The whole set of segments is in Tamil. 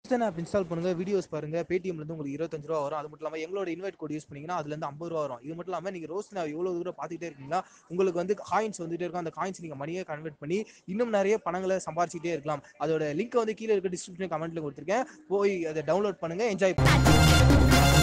இன்ஸ்டன் ஆப் இன்ஸ்டால் பண்ணுங்க வீடியோஸ் பாருங்க பேடிஎம்ல இருந்து உங்களுக்கு இருபத்தஞ்சு ரூபா வரும் அது மட்டும் இல்லாம எங்களோட இன்வைட் கோட் யூஸ் பண்ணீங்கன்னா அதுல இருந்து ஐம்பது ரூபா வரும் இது மட்டும் இல்லாம நீங்க ரோஸ் நான் எவ்வளவு தூரம் பார்த்துட்டே இருக்கீங்களா உங்களுக்கு வந்து காயின்ஸ் வந்துட்டே இருக்கும் அந்த காயின்ஸ் நீங்க மணியை கன்வெர்ட் பண்ணி இன்னும் நிறைய பணங்களை சம்பாரிச்சிட்டே இருக்கலாம் அதோட லிங்க் வந்து கீழே இருக்க டிஸ்கிரிப்ஷன் கமெண்ட்ல கொடுத்துருக்கேன் போய் அதை டவுன்லோட் பண்ணுங்க என்ஜாய் பண்ணுங்க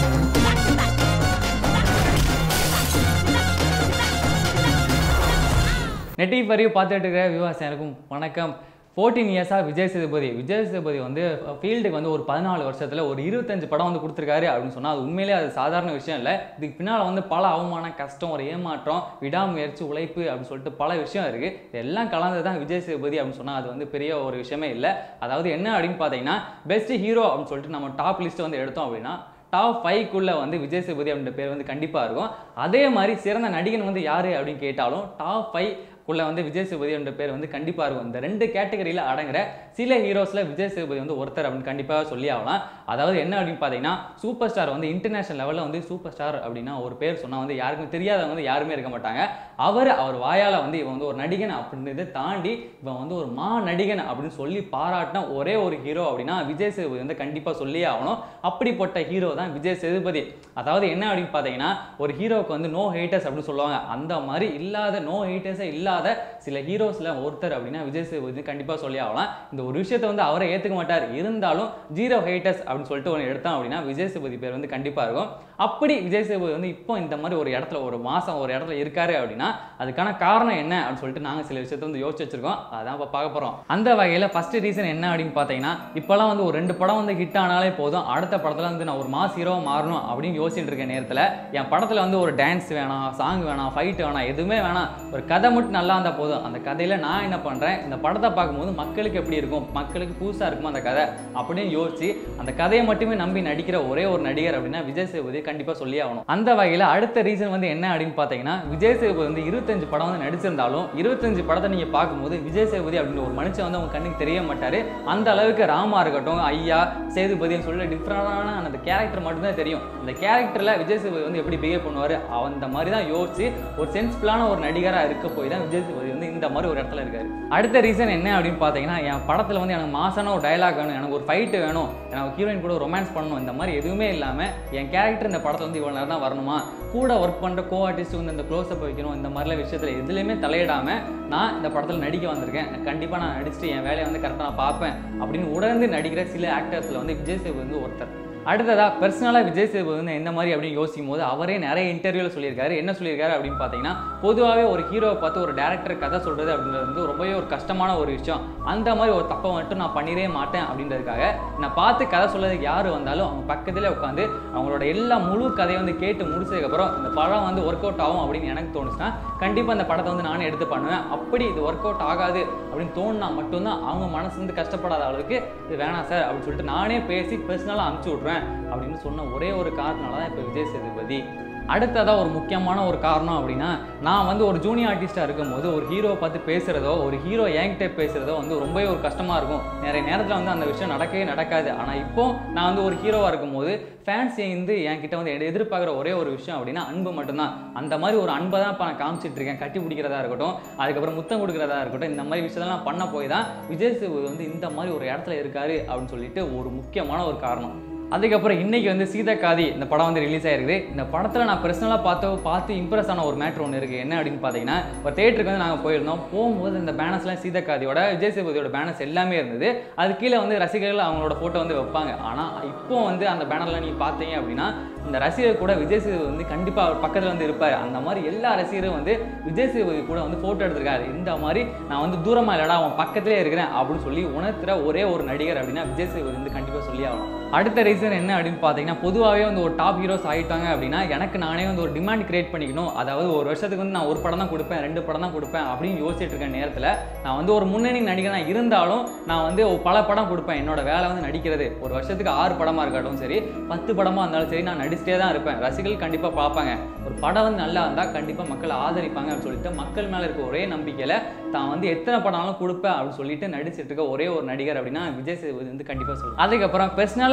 நெட்டி பரிவு பார்த்துட்டு இருக்கிற வியூவர்ஸ் எனக்கும் வணக்கம் ஃபோர்டீன் இயர்ஸாக விஜய் சேதுபதி விஜய் சேதுபதி வந்து ஃபீல்டுக்கு வந்து ஒரு பதினாலு வருஷத்தில் ஒரு இருபத்தஞ்சு படம் வந்து கொடுத்துருக்காரு அப்படின்னு சொன்னால் அது உண்மையிலே அது சாதாரண விஷயம் இல்லை இதுக்கு பின்னால் வந்து பல அவமானம் கஷ்டம் ஒரு ஏமாற்றம் விடாமுயற்சி உழைப்பு அப்படின்னு சொல்லிட்டு பல விஷயம் இருக்குது இதெல்லாம் கலந்து தான் விஜய் சேதுபதி அப்படின்னு சொன்னால் அது வந்து பெரிய ஒரு விஷயமே இல்லை அதாவது என்ன அப்படின்னு பார்த்தீங்கன்னா பெஸ்ட் ஹீரோ அப்படின்னு சொல்லிட்டு நம்ம டாப் லிஸ்ட் வந்து எடுத்தோம் அப்படின்னா டாப் ஃபைவ்க்குள்ளே வந்து விஜய் சேதுபதி அப்படின்ற பேர் வந்து கண்டிப்பாக இருக்கும் அதே மாதிரி சிறந்த நடிகன் வந்து யார் அப்படின்னு கேட்டாலும் டாப் ஃபைவ் குள்ள வந்து விஜய் சேதுபதி என்ற பேர் வந்து கண்டிப்பாக இருக்கும் இந்த ரெண்டு கேட்டகரியில் அடங்குற சில ஹீரோஸில் விஜய் சேதுபதி வந்து ஒருத்தர் அப்படின்னு கண்டிப்பாக சொல்லி ஆகலாம் அதாவது என்ன அப்படின்னு பார்த்தீங்கன்னா சூப்பர் ஸ்டார் வந்து இன்டர்நேஷனல் லெவலில் வந்து சூப்பர் ஸ்டார் அப்படின்னா ஒரு பேர் சொன்னால் வந்து யாருக்கும் தெரியாதவங்க வந்து யாருமே இருக்க மாட்டாங்க அவர் அவர் வாயால் வந்து இவன் வந்து ஒரு நடிகன் அப்படின்றத தாண்டி இவன் வந்து ஒரு மா நடிகன் அப்படின்னு சொல்லி பாராட்டின ஒரே ஒரு ஹீரோ அப்படின்னா விஜய் சேதுபதி வந்து கண்டிப்பாக சொல்லியே ஆகணும் அப்படிப்பட்ட ஹீரோ தான் விஜய் சேதுபதி அதாவது என்ன அப்படின்னு பார்த்தீங்கன்னா ஒரு ஹீரோவுக்கு வந்து நோ ஹேட்டர்ஸ் அப்படின்னு சொல்லுவாங்க அந்த மாதிரி இல்லாத நோ ஹேட்டர்ஸே இல்லாத சில ஹீரோஸில் ஒருத்தர் அப்படின்னா விஜய் சேதுபதி கண்டிப்பாக சொல்லி ஆகலாம் இந்த ஒரு விஷயத்தை வந்து அவரை ஏற்றுக்க மாட்டார் இருந்தாலும் ஜீரோ ஹேட்டர்ஸ் அப்படின்னு சொல்லிட்டு ஒன்று எடுத்தோம் அப்படின்னா விஜய் சேதுபதி பேர் வந்து கண்டிப்பாக இருக்கும் அப்படி விஜய் சேதுபதி வந்து இப்போ இந்த மாதிரி ஒரு இடத்துல ஒரு மாதம் ஒரு இடத்துல இருக்காரு அப்படின்னா அதுக்கான காரணம் என்ன அப்படின்னு சொல்லிட்டு நாங்கள் சில விஷயத்தை வந்து யோசிச்சு வச்சிருக்கோம் அதான் இப்போ பார்க்க போகிறோம் அந்த வகையில் ஃபர்ஸ்ட் ரீசன் என்ன அப்படின்னு பார்த்தீங்கன்னா இப்போலாம் வந்து ஒரு ரெண்டு படம் வந்து ஹிட் ஆனாலே போதும் அடுத்த படத்தில் வந்து நான் ஒரு மாஸ் ஹீரோ மாறணும் அப்படின்னு யோசிச்சுட்டு இருக்க நேரத்தில் என் படத்தில் வந்து ஒரு டான்ஸ் வேணாம் சாங் வேணாம் ஃபைட் வேணாம் எதுவுமே வேணாம் ஒரு கதை மட்டும் நல்லா இருந்தால் போதும் அந்த கதையில் நான் என்ன பண்ணுறேன் இந்த படத்தை பார்க்கும்போது மக்களுக்கு எப்படி இருக்கும் மக்களுக்கு புதுசாக இருக்குமா அந்த கதை அப்படின்னு யோசிச்சு அந்த கதையை மட்டுமே நம்பி நடிக்கிற ஒரே ஒரு நடிகர் அப்படின்னா விஜய் சேதுபதி கண்டிப்பாக சொல்லி ஆகணும் அந்த வகையில் அடுத்த ரீசன் வந்து என்ன அப்படின்னு பார்த்தீங்கன்னா விஜய் சேதுபதி வந்து இருபத்தஞ்சு படம் வந்து நடிச்சிருந்தாலும் இருபத்தஞ்சு படத்தை நீங்கள் பார்க்கும்போது விஜய் சேதுபதி அப்படின்ற ஒரு மனுஷன் வந்து அவங்க கண்ணுக்கு தெரிய மாட்டார் அந்த அளவுக்கு ராமா இருக்கட்டும் ஐயா சேதுபதினு சொல்லி டிஃப்ரெண்டான அந்த கேரக்டர் மட்டும்தான் தெரியும் இந்த கேரக்டரில் விஜய் சேதுபதி வந்து எப்படி பிஹேவ் பண்ணுவார் அந்த மாதிரி தான் யோசிச்சு ஒரு சென்சிபிளான ஒரு நடிகராக இருக்க போய் தான் விஜய் சேதுபதி வந்து இந்த மாதிரி ஒரு இடத்துல இருக்காரு அடுத்த ரீசன் என்ன அப்படின்னு பார்த்தீங்கன்னா என் படத்தில் வந்து எனக்கு மாசான ஒரு டயலாக் வேணும் எனக்கு ஒரு ஃபைட்டு வேணும் எனக்கு ஹீரோயின் கூட ரொமான்ஸ் பண்ணணும் இந்த மாதிரி எதுவுமே இல்லாமல் என் கேரக்டர் இந்த படத்தில் வந்து இவ்வளோ நேரம் தான் வரணுமா கூட ஒர்க் பண்ணுற கோ ஆர்டிஸ்ட் வந்து இந்த க்ளோஸ்அப் வைக்கணும் இந்த மாதிரிலாம் விஷயத்தில் எதுலேயுமே தலையிடாமல் நான் இந்த படத்தில் நடிக்க வந்திருக்கேன் கண்டிப்பாக நான் நடிச்சுட்டு என் வேலையை வந்து கரெக்டாக நான் பார்ப்பேன் அப்படின்னு உணர்ந்து நடிக்கிற சில ஆக்டர்ஸில் வந்து விஜய் சேதுபதி வந்து ஒருத்தர் அடுத்ததா பர்சனலாக விஜய் சேதுபதி வந்து எந்த மாதிரி அப்படின்னு யோசிக்கும் போது அவரே நிறைய இன்டர்வியூவில் சொல்லியிருக்காரு என்ன சொல்லியிருக்காரு அப்படின்னு பார்த்தீங்கன்னா பொதுவாகவே ஒரு ஹீரோவை பார்த்து ஒரு டேரக்டர் கதை சொல்கிறது அப்படின்றது வந்து ரொம்பவே ஒரு கஷ்டமான ஒரு விஷயம் அந்த மாதிரி ஒரு தப்பை மட்டும் நான் பண்ணிடவே மாட்டேன் அப்படின்றதுக்காக நான் பார்த்து கதை சொல்றதுக்கு யார் வந்தாலும் அவங்க பக்கத்தில் உட்காந்து அவங்களோட எல்லா முழு கதையை வந்து கேட்டு முடிச்சதுக்கப்புறம் இந்த படம் வந்து ஒர்க் அவுட் ஆகும் அப்படின்னு எனக்கு தோணுச்சுன்னா கண்டிப்பாக அந்த படத்தை வந்து நானே எடுத்து பண்ணுவேன் அப்படி இது ஒர்க் அவுட் ஆகாது அப்படின்னு தோணுனா மட்டும்தான் அவங்க மனசு வந்து கஷ்டப்படாத அளவுக்கு இது வேணாம் சார் அப்படின்னு சொல்லிட்டு நானே பேசி பர்சனலாக அனுப்பிச்சி விட்ருவேன் அப்படின்னு சொன்ன ஒரே ஒரு காரணத்தினால தான் இப்போ விஜய் சேதுபதி அடுத்ததாக ஒரு முக்கியமான ஒரு காரணம் அப்படின்னா நான் வந்து ஒரு ஜூனியர் ஆர்டிஸ்ட்டாக இருக்கும்போது ஒரு ஹீரோவை பார்த்து பேசுகிறதோ ஒரு ஹீரோ என்கிட்ட பேசுகிறதோ வந்து ரொம்பவே ஒரு கஷ்டமாக இருக்கும் நிறைய நேரத்தில் வந்து அந்த விஷயம் நடக்கவே நடக்காது ஆனால் இப்போ நான் வந்து ஒரு ஹீரோவாக இருக்கும்போது ஃபேன்ஸ் வந்து என்கிட்ட வந்து எடு- எதிர்பார்க்குற ஒரே ஒரு விஷயம் அப்படின்னா அன்பு மட்டும்தான் அந்த மாதிரி ஒரு அன்பை தான் இப்போ நான் காமிச்சிட்டு இருக்கேன் கட்டி பிடிக்கிறதா இருக்கட்டும் அதுக்கப்புறம் முத்தம் கொடுக்குறதா இருக்கட்டும் இந்த மாதிரி விஷயத்தெல்லாம் பண்ண போய் தான் விஜய் சேதுபதி வந்து இந்த மாதிரி ஒரு இடத்துல இருக்காரு அப்படின்னு சொல்லிட்டு ஒரு முக்கியமான ஒரு காரணம் அதுக்கப்புறம் இன்னைக்கு வந்து சீதக்காதி இந்த படம் வந்து ரிலீஸ் ஆயிருக்குது இந்த படத்தில் நான் பர்சனலாக பார்த்து பார்த்து இம்ப்ரெஸ் ஆன ஒரு மேட்ரு ஒன்று இருக்குது என்ன அப்படின்னு பார்த்தீங்கன்னா ஒரு தேட்டருக்கு வந்து நாங்கள் போயிருந்தோம் போகும்போது இந்த பேனர்ஸ்லாம் சீதக்காதியோட விஜய் சேதுபதியோட பேனர்ஸ் எல்லாமே இருந்தது அது கீழே வந்து ரசிகர்கள் அவங்களோட ஃபோட்டோ வந்து வைப்பாங்க ஆனால் இப்போ வந்து அந்த பேனர்லாம் நீங்கள் பார்த்தீங்க அப்படின்னா இந்த ரசிகர் கூட விஜய் சேதுபதி வந்து கண்டிப்பாக அவர் பக்கத்தில் வந்து இருப்பார் அந்த மாதிரி எல்லா ரசிகரும் வந்து விஜய் சேதுபதி கூட வந்து ஃபோட்டோ எடுத்திருக்காரு இந்த மாதிரி நான் வந்து தூரமாக இல்லடா அவன் பக்கத்திலே இருக்கிறேன் அப்படின்னு சொல்லி உணர்த்துற ஒரே ஒரு நடிகர் அப்படின்னா விஜய் சேதுபதி வந்து கண்டிப்பாக சொல்லி ஆகணும் அடுத்த ரீசன் என்ன அப்படின்னு பார்த்தீங்கன்னா பொதுவாகவே வந்து ஒரு டாப் ஹீரோஸ் ஆகிட்டாங்க அப்படின்னா எனக்கு நானே வந்து ஒரு டிமாண்ட் கிரியேட் பண்ணிக்கணும் அதாவது ஒரு வருஷத்துக்கு வந்து நான் ஒரு படம் தான் கொடுப்பேன் ரெண்டு படம் தான் கொடுப்பேன் அப்படின்னு யோசிச்சுட்டு இருக்க நேரத்தில் நான் வந்து ஒரு முன்னணி நடிகனாக இருந்தாலும் நான் வந்து ஒரு பல படம் கொடுப்பேன் என்னோட வேலை வந்து நடிக்கிறது ஒரு வருஷத்துக்கு ஆறு படமாக இருக்கட்டும் சரி பத்து படமாக இருந்தாலும் சரி நான் நடிச்சிட்டே தான் இருப்பேன் ரசிகர்கள் கண்டிப்பாக பார்ப்பாங்க ஒரு படம் வந்து நல்லா இருந்தால் கண்டிப்பாக மக்கள் ஆதரிப்பாங்க அப்படின்னு சொல்லிட்டு மக்கள் மேலே இருக்க ஒரே நம்பிக்கையில் தான் வந்து எத்தனை படம்னாலும் கொடுப்பேன் அப்படின்னு சொல்லிட்டு நடிச்சிட்டு இருக்க ஒரே ஒரு நடிகர் அப்படின்னா விஜய் சேதுபதி வந்து கண்டிப்பாக சொல்லுவேன் அதுக்கப்புறம் பர்சனலாக விஜய் சேதுபதி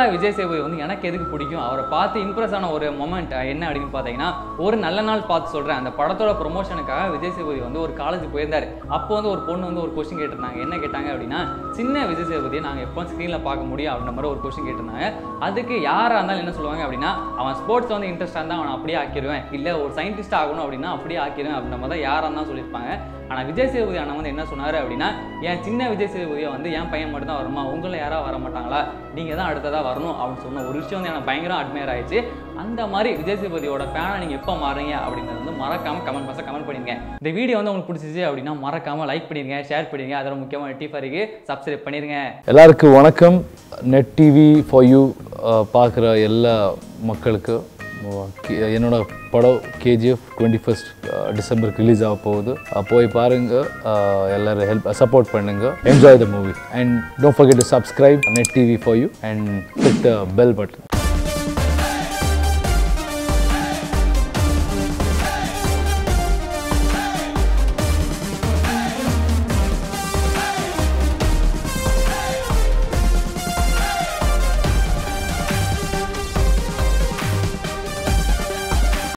சேதுபதி வந்து எனக்கு எதுக்கு பிடிக்கும் அவரை பார்த்து இம்ப்ரெஸ் ஆன ஒரு மொமெண்ட் என்ன அப்படின்னு பார்த்தீங்கன்னா ஒரு நல்ல நாள் பார்த்து சொல்கிறேன் அந்த படத்தோட ப்ரொமோஷனுக்காக விஜய் சேதுபதி வந்து ஒரு காலேஜ் போயிருந்தார் அப்போ வந்து ஒரு பொண்ணு வந்து ஒரு கொஸ்டின் கேட்டிருந்தாங்க என்ன கேட்டாங்க அப்படின்னா சின்ன விஜய் சேதுபதியை நாங்கள் எப்போ ஸ்க்ரீனில் பார்க்க முடியும் அப்படின்ற மாதிரி ஒரு கொஸ்டின் கேட்டிருந்தாங்க அதுக்கு யாராக இருந்தாலும் என்ன சொல்லுவாங்க அப்படின்னா அவன் ஸ்போர்ட்ஸ் வந்து இன்ட்ரெஸ்டாக இருந்தால் அவனை அப்படியே ஆக்கிடுவேன் இல்லை ஒரு சயின்டிஸ்ட் ஆகணும் அப்படின்னா அப்படியே ஆக்கிடுவேன் அப்படின்ற மாதிரி தான் யாராக இருந்தாலும் சொல்லியிருப்பாங்க ஆனால் விஜய் சேதுபதி அண்ணன் வந்து என்ன சொன்னார் அப்படின்னா என் சின்ன விஜய் சேதுபதியை வந்து என் பையன் மட்டும் தான் வருமா உங்களை யாராவது வர மாட்டாங்களா நீங்கள் தான் அடுத்ததாக வரணும் அப்படின்னு சொன்ன ஒரு விஷயம் வந்து எனக்கு பயங்கரம் அட்மையர் ஆயிடுச்சு அந்த மாதிரி விஜய் சேதுபதியோட ஃபேனை நீங்கள் எப்போ மாறுறீங்க அப்படிங்கிறது வந்து மறக்காம கமெண்ட் பாக்ஸில் கமெண்ட் பண்ணிருங்க இந்த வீடியோ வந்து உங்களுக்கு பிடிச்சிச்சு அப்படின்னா மறக்காம லைக் பண்ணிருங்க ஷேர் பண்ணிருங்க அதோட முக்கியமான டிஃபருக்கு சப்ஸ்கிரைப் பண்ணிருங்க எல்லாருக்கும் வணக்கம் நெட் டிவி ஃபார் யூ பார்க்குற எல்லா மக்களுக்கு அஹ், கே- என்னோட படம் கேஜிஎஃப் டுவெண்ட்டி ஃபஸ்ட் டிசம்பருக்கு ரிலீஸ் ஆக போகுது அஹ், போய் பாருங்கள் எல்லோரும் ஹெல்ப் சப்போர்ட் பண்ணுங்க enjoy the movie and don't forget to subscribe net TV for you and click the bell button